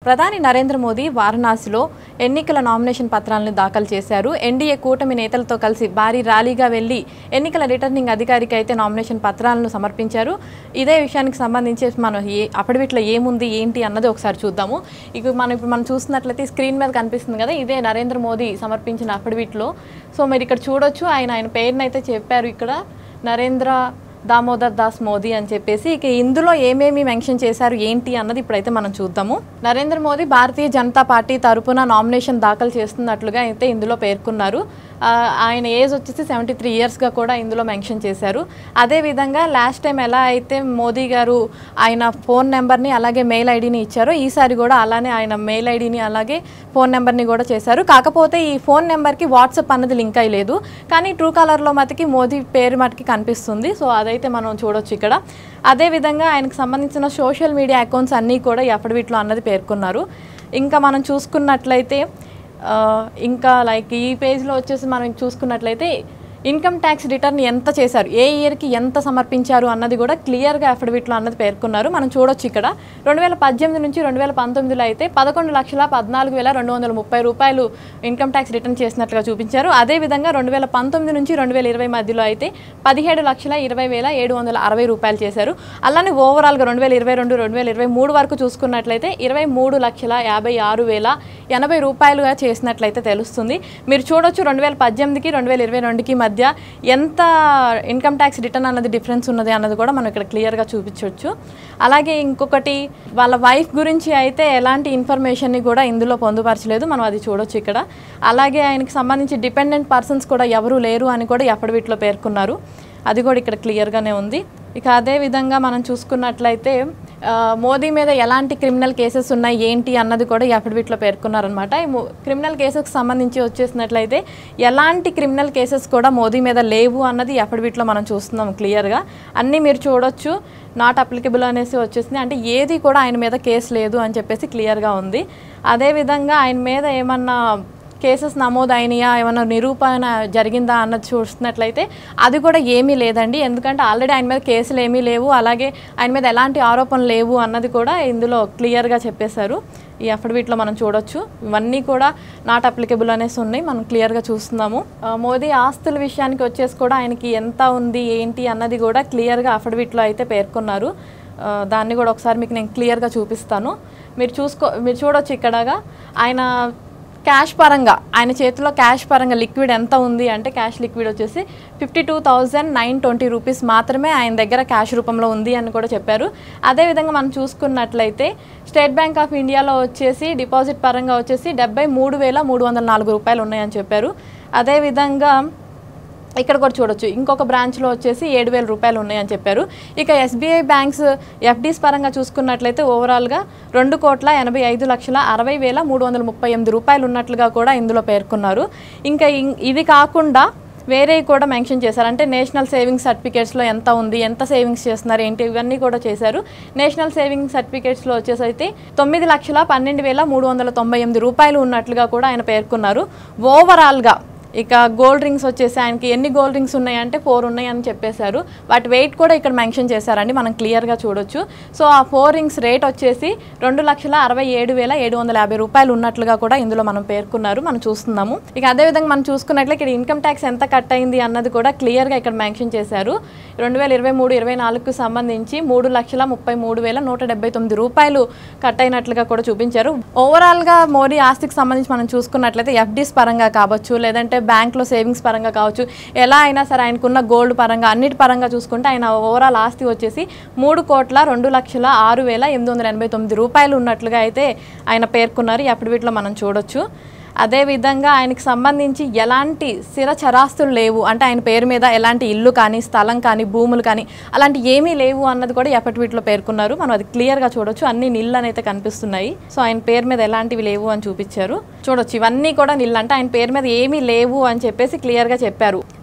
ప్రధాని నరేంద్ర మోదీ వారణాసిలో ఎన్నికల నామినేషన్ పత్రాలను దాఖలు చేశారు ఎన్డీఏ కూటమి నేతలతో కలిసి భారీ ర్యాలీగా వెళ్లి ఎన్నికల రిటర్నింగ్ అధికారికి అయితే నామినేషన్ పత్రాలను సమర్పించారు ఇదే విషయానికి సంబంధించి మనం ఏ అప్పటివిట్లో ఏముంది ఏంటి అన్నది ఒకసారి చూద్దాము ఇక మనం ఇప్పుడు మనం చూస్తున్నట్లయితే స్క్రీన్ మీద కనిపిస్తుంది కదా ఇదే నరేంద్ర మోదీ సమర్పించిన అఫిడవిట్లో సో మీరు ఇక్కడ చూడొచ్చు ఆయన ఆయన పేరుని అయితే చెప్పారు ఇక్కడ నరేంద్ర దామోదర్ దాస్ మోదీ అని చెప్పేసి ఇక ఇందులో ఏమేమి మెన్షన్ చేశారు ఏంటి అన్నది ఇప్పుడైతే మనం చూద్దాము నరేంద్ర మోదీ భారతీయ జనతా పార్టీ తరపున నామినేషన్ దాఖలు చేస్తున్నట్లుగా అయితే ఇందులో పేర్కొన్నారు ఆ, ఆయన ఏజ్ వచ్చేసి సెవెంటీ త్రీ ఇయర్స్గా కూడా ఇందులో మెన్షన్ చేశారు అదేవిధంగా లాస్ట్ టైం ఎలా అయితే మోదీ గారు ఆయన ఫోన్ నెంబర్ని అలాగే మెయిల్ ఐడిని ఇచ్చారో ఈసారి కూడా అలానే ఆయన మెయిల్ ఐడిని అలాగే ఫోన్ నెంబర్ని కూడా చేశారు కాకపోతే ఈ ఫోన్ నెంబర్కి వాట్సాప్ అన్నది లింక్ అయి లేదు కానీ ట్రూ కాలర్లో మటుకి మోదీ పేరు మటుకి కనిపిస్తుంది సో అదైతే మనం చూడొచ్చు ఇక్కడ అదేవిధంగా ఆయనకు సంబంధించిన సోషల్ మీడియా అకౌంట్స్ అన్నీ కూడా ఈ అఫిడవిట్లో అన్నది పేర్కొన్నారు ఇంకా మనం చూసుకున్నట్లయితే ఆ, ఇంకా లైక్ ఈ పేజ్లో వచ్చేసి మనం చూసుకున్నట్లయితే ఇన్కమ్ ట్యాక్స్ రిటర్న్ ఎంత చేశారు ఏ ఇయర్కి ఎంత సమర్పించారు అన్నది కూడా క్లియర్గా అఫిడవిట్లో అన్నది పేర్కొన్నారు మనం చూడొచ్చు ఇక్కడ రెండు వేల పద్దెనిమిది నుంచి రెండు వేల పంతొమ్మిదిలో అయితే పదకొండు లక్షల పద్నాలుగు వేల రెండు వందల ముప్పై రూపాయలు ఇన్కమ్ ట్యాక్స్ రిటర్న్ చేసినట్లుగా చూపించారు అదేవిధంగా రెండు వేల పంతొమ్మిది నుంచి రెండు వేల ఇరవై మధ్యలో అయితే పదిహేడు లక్షల ఇరవై వేల ఏడు వందల అరవై రూపాయలు చేశారు అలానే ఓవరాల్గా రెండు వేల ఇరవై రెండు రెండు వేల ఇరవై మూడు వరకు చూసుకున్నట్లయితే ఇరవై మూడు లక్షల యాభై ఆరు వేల ఎనభై రూపాయలుగా చేసినట్లయితే తెలుస్తుంది మీరు చూడొచ్చు రెండు వేల పద్దెనిమిదికి రెండు వేల ఇరవై రెండుకి మధ్య ఎంత ఇన్కమ్ ట్యాక్స్ రిటర్న్ అన్నది డిఫరెన్స్ ఉన్నది అన్నది కూడా మనం ఇక్కడ క్లియర్గా చూపించవచ్చు అలాగే ఇంకొకటి వాళ్ళ వైఫ్ గురించి అయితే ఎలాంటి ఇన్ఫర్మేషన్ని కూడా ఇందులో పొందుపరచలేదు మనం అది చూడొచ్చు ఇక్కడ అలాగే ఆయనకి సంబంధించి డిపెండెంట్ పర్సన్స్ కూడా ఎవరు లేరు అని కూడా ఎప్పటివిట్లో పేర్కొన్నారు అది కూడా ఇక్కడ క్లియర్గానే ఉంది ఇక అదే విధంగా మనం చూసుకున్నట్లయితే ఆ, మోదీ మీద ఎలాంటి క్రిమినల్ కేసెస్ ఉన్నాయి ఏంటి అన్నది కూడా ఈ అఫిడవిట్లో పేర్కొన్నారనమాట ఈ మో- క్రిమినల్ కేసెస్కి సంబంధించి వచ్చేసినట్లయితే ఎలాంటి క్రిమినల్ కేసెస్ కూడా మోదీ మీద లేవు అన్నది ఈ అఫిడవిట్లో మనం చూస్తున్నాం క్లియర్గా అన్నీ మీరు చూడొచ్చు నాట్ అప్లికబుల్ అనేసి వచ్చేసింది అంటే ఏది కూడా ఆయన మీద కేసు లేదు అని చెప్పేసి క్లియర్గా ఉంది అదేవిధంగా ఆయన మీద ఏమన్నా కేసెస్ నమోదైనయా ఏమైనా నిరూపణ జరిగిందా అన్నది చూస్తున్నట్లయితే అది కూడా ఏమీ లేదండి ఎందుకంటే ఆల్రెడీ ఆయన మీద కేసులు ఏమీ లేవు అలాగే ఆయన మీద ఎలాంటి ఆరోపణలు లేవు అన్నది కూడా ఇందులో క్లియర్గా చెప్పేశారు ఈ అఫిడవిట్లో మనం చూడొచ్చు ఇవన్నీ కూడా నాట్ అప్లికబుల్ అనేసి ఉన్నాయి మనం క్లియర్గా చూస్తున్నాము ఆ, మోదీ ఆస్తుల విషయానికి వచ్చేసి కూడా ఆయనకి ఎంత ఉంది ఏంటి అన్నది కూడా క్లియర్గా అఫిడవిట్లో అయితే పేర్కొన్నారు ఆ, దాన్ని కూడా ఒకసారి మీకు నేను క్లియర్గా చూపిస్తాను మీరు చూసుకో మీరు చూడొచ్చు ఇక్కడగా ఆయన క్యాష్ పరంగా ఆయన చేతిలో క్యాష్ పరంగా లిక్విడ్ ఎంత ఉంది అంటే క్యాష్ లిక్విడ్ వచ్చేసి fifty two thousand nine twenty rupees మాత్రమే ఆయన దగ్గర క్యాష్ రూపంలో ఉంది అని కూడా చెప్పారు అదేవిధంగా మనం చూసుకున్నట్లయితే స్టేట్ బ్యాంక్ ఆఫ్ ఇండియాలో వచ్చేసి డిపాజిట్ పరంగా వచ్చేసి డెబ్బై మూడు వేల మూడు వందల నాలుగు రూపాయలు ఉన్నాయని చెప్పారు అదేవిధంగా ఇక్కడ కూడా చూడొచ్చు ఇంకొక బ్రాంచ్లో వచ్చేసి ఏడు వేల రూపాయలు ఉన్నాయని చెప్పారు ఇక ఎస్బీఐ బ్యాంక్స్ ఎఫ్డీస్ పరంగా చూసుకున్నట్లయితే ఓవరాల్గా రెండు కోట్ల ఎనభై ఐదు లక్షల అరవై వేల మూడు వందల ముప్పై ఎనిమిది రూపాయలు ఉన్నట్లుగా కూడా ఇందులో పేర్కొన్నారు ఇంకా ఇం- ఇది కాకుండా వేరే కూడా మెన్షన్ చేశారు అంటే నేషనల్ సేవింగ్స్ సర్టిఫికేట్స్లో ఎంత ఉంది ఎంత సేవింగ్స్ చేస్తున్నారు ఏంటి ఇవన్నీ కూడా చేశారు నేషనల్ సేవింగ్ సర్టిఫికేట్స్లో వచ్చేసి అయితే తొమ్మిది లక్షల పన్నెండు వేల మూడు వందల తొంభై ఎనిమిది రూపాయలు ఉన్నట్లుగా కూడా ఆయన పేర్కొన్నారు ఓవరాల్గా ఇక గోల్డ్ రింగ్స్ వచ్చేసి ఆయనకి ఎన్ని గోల్డ్ రింగ్స్ ఉన్నాయంటే ఫోర్ ఉన్నాయని చెప్పేశారు వాటి వెయిట్ కూడా ఇక్కడ మెన్షన్ చేశారండి మనం క్లియర్గా చూడొచ్చు సో ఆ ఫోర్ రింగ్స్ రేట్ వచ్చేసి రెండు లక్షల అరవై ఏడు వేల ఏడు వందల యాభై రూపాయలు ఉన్నట్లుగా కూడా ఇందులో మనం పేర్కొన్నారు మనం చూస్తున్నాము ఇక అదేవిధంగా మనం చూసుకున్నట్లే ఇక్కడ ఇన్కమ్ ట్యాక్స్ ఎంత కట్ అయింది అన్నది కూడా క్లియర్గా ఇక్కడ మెన్షన్ చేశారు రెండు వేల ఇరవై మూడు ఇరవై నాలుగుకు సంబంధించి మూడు లక్షల ముప్పై మూడు వేల నూట డెబ్బై తొమ్మిది రూపాయలు కట్ అయినట్లుగా కూడా చూపించారు ఓవరాల్గా మోడీ ఆస్తికి సంబంధించి మనం చూసుకున్నట్లయితే ఎఫ్డీస్ పరంగా కావచ్చు లేదంటే బ్యాంక్లో సేవింగ్స్ పరంగా కావచ్చు ఎలా అయినా సరే ఆయనకున్న గోల్డ్ పరంగా అన్నిటి పరంగా చూసుకుంటే ఆయన ఓవరాల్ ఆస్తి వచ్చేసి మూడు కోట్ల రెండు లక్షల ఆరు వేల ఎనిమిది వందల ఎనభై తొమ్మిది రూపాయలు ఉన్నట్లుగా అయితే ఆయన పేర్కొన్నారు ఈ అఫిడవిట్లో మనం చూడొచ్చు అదేవిధంగా ఆయనకి సంబంధించి ఎలాంటి స్థిర చరాస్తులు లేవు అంటే ఆయన పేరు మీద ఎలాంటి ఇల్లు కానీ స్థలం కానీ భూములు కానీ అలాంటి ఏమీ లేవు అన్నది కూడా ఎప్పటివీటిలో పేర్కొన్నారు మనం అది క్లియర్గా చూడొచ్చు అన్ని నిల్లు అయితే కనిపిస్తున్నాయి సో ఆయన పేరు మీద ఎలాంటివి లేవు అని చూపించారు చూడొచ్చు ఇవన్నీ కూడా నిల్లు అంటే ఆయన పేరు మీద ఏమీ లేవు అని చెప్పేసి క్లియర్గా చెప్పారు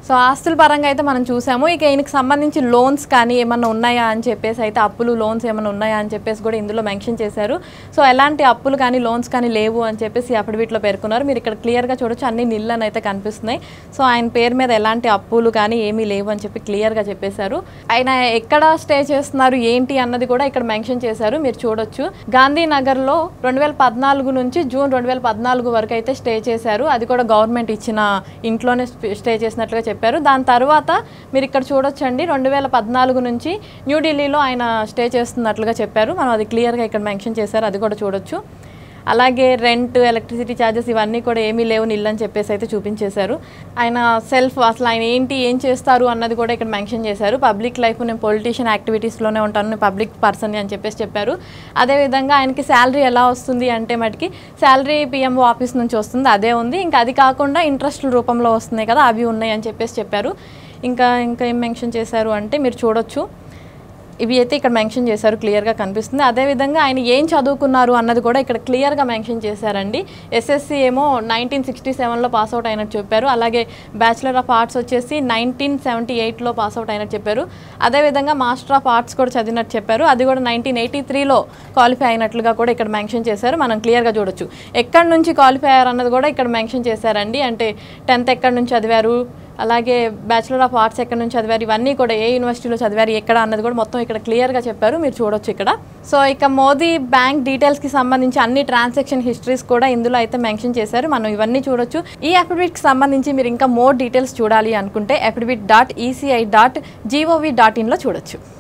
సో ఆస్తుల పరంగా అయితే మనం చూసాము ఇక ఈయనకి సంబంధించి లోన్స్ కానీ ఏమన్నా ఉన్నాయా అని చెప్పేసి అయితే అప్పులు లోన్స్ ఏమైనా ఉన్నాయా అని చెప్పేసి కూడా ఇందులో మెన్షన్ చేశారు సో ఎలాంటి అప్పులు కానీ లోన్స్ కానీ లేవు అని చెప్పేసి అఫిడవిట్లో పేర్కొన్నారు మీరు ఇక్కడ క్లియర్గా చూడొచ్చు అన్ని నిల్లు అని అయితే కనిపిస్తున్నాయి సో ఆయన పేరు మీద ఎలాంటి అప్పులు కానీ ఏమీ లేవు అని చెప్పి క్లియర్గా చెప్పేశారు ఆయన ఎక్కడ స్టే చేస్తున్నారు ఏంటి అన్నది కూడా ఇక్కడ మెన్షన్ చేశారు మీరు చూడొచ్చు గాంధీనగర్లో రెండు వేల పద్నాలుగు నుంచి జూన్ రెండు వేల పద్నాలుగు వరకు అయితే స్టే చేశారు అది కూడా గవర్నమెంట్ ఇచ్చిన ఇంట్లోనే స్టే చేసినట్లుగా చెప్పారు దాని తర్వాత మీరు ఇక్కడ చూడొచ్చండి రెండు వేల పద్నాలుగు నుంచి న్యూఢిల్లీలో ఆయన స్టే చేస్తున్నట్లుగా చెప్పారు మనం అది క్లియర్గా ఇక్కడ మెన్షన్ చేశారు అది కూడా చూడొచ్చు అలాగే రెంట్ ఎలక్ట్రిసిటీ ఛార్జెస్ ఇవన్నీ కూడా ఏమీ లేవు నిల్లు అని చెప్పేసి అయితే చూపించేశారు ఆయన సెల్ఫ్ అసలు ఆయన ఏంటి ఏం చేస్తారు అన్నది కూడా ఇక్కడ మెన్షన్ చేశారు పబ్లిక్ లైఫ్ నేను పొలిటీషియన్ యాక్టివిటీస్లోనే ఉంటాను నేను పబ్లిక్ పర్సన్ అని చెప్పేసి చెప్పారు అదేవిధంగా ఆయనకి శాలరీ ఎలా వస్తుంది అంటే మటుకి శాలరీ పిఎంఓ ఆఫీస్ నుంచి వస్తుంది అదే ఉంది ఇంకా అది కాకుండా ఇంట్రెస్ట్ రూపంలో వస్తున్నాయి కదా అవి ఉన్నాయి అని చెప్పేసి చెప్పారు ఇంకా ఇంకా ఏం మెన్షన్ చేశారు అంటే మీరు చూడొచ్చు ఇవి అయితే ఇక్కడ మెన్షన్ చేశారు క్లియర్గా కనిపిస్తుంది అదేవిధంగా ఆయన ఏం చదువుకున్నారు అన్నది కూడా ఇక్కడ క్లియర్గా మెన్షన్ చేశారండి ఎస్ఎస్సి ఏమో నైన్టీన్ సిక్స్టీ సెవెన్లో పాస్అవుట్ అయినట్టు చెప్పారు అలాగే బ్యాచిలర్ ఆఫ్ ఆర్ట్స్ వచ్చేసి నైన్టీన్ సెవెంటీ ఎయిట్లో పాస్అవుట్ అయినట్టు చెప్పారు అదేవిధంగా మాస్టర్ ఆఫ్ ఆర్ట్స్ కూడా చదివినట్టు చెప్పారు అది కూడా నైన్టీన్ ఎయిటీ త్రీలో క్వాలిఫై అయినట్లుగా కూడా ఇక్కడ మెన్షన్ చేశారు మనం క్లియర్గా చూడొచ్చు ఎక్కడి నుంచి క్వాలిఫై అయ్యారు అన్నది కూడా ఇక్కడ మెన్షన్ చేశారండి అంటే టెన్త్ ఎక్కడి నుంచి చదివారు అలాగే బ్యాచిలర్ ఆఫ్ ఆర్ట్స్ ఎక్కడి నుంచి చదివారు ఇవన్నీ కూడా ఏ యూనివర్సిటీలో చదివారు ఎక్కడ అన్నది కూడా మొత్తం ఇక్కడ క్లియర్గా చెప్పారు మీరు చూడొచ్చు ఇక్కడ సో ఇక మోదీ బ్యాంక్ డీటెయిల్స్కి సంబంధించి అన్ని ట్రాన్సాక్షన్ హిస్టరీస్ కూడా ఇందులో అయితే మెన్షన్ చేశారు మనం ఇవన్నీ చూడొచ్చు ఈ అఫిడవిట్కి సంబంధించి మీరు ఇంకా మోర్ డీటెయిల్స్ చూడాలి అనుకుంటే affidavit dot ECI dot GOV dot ఇన్లో చూడొచ్చు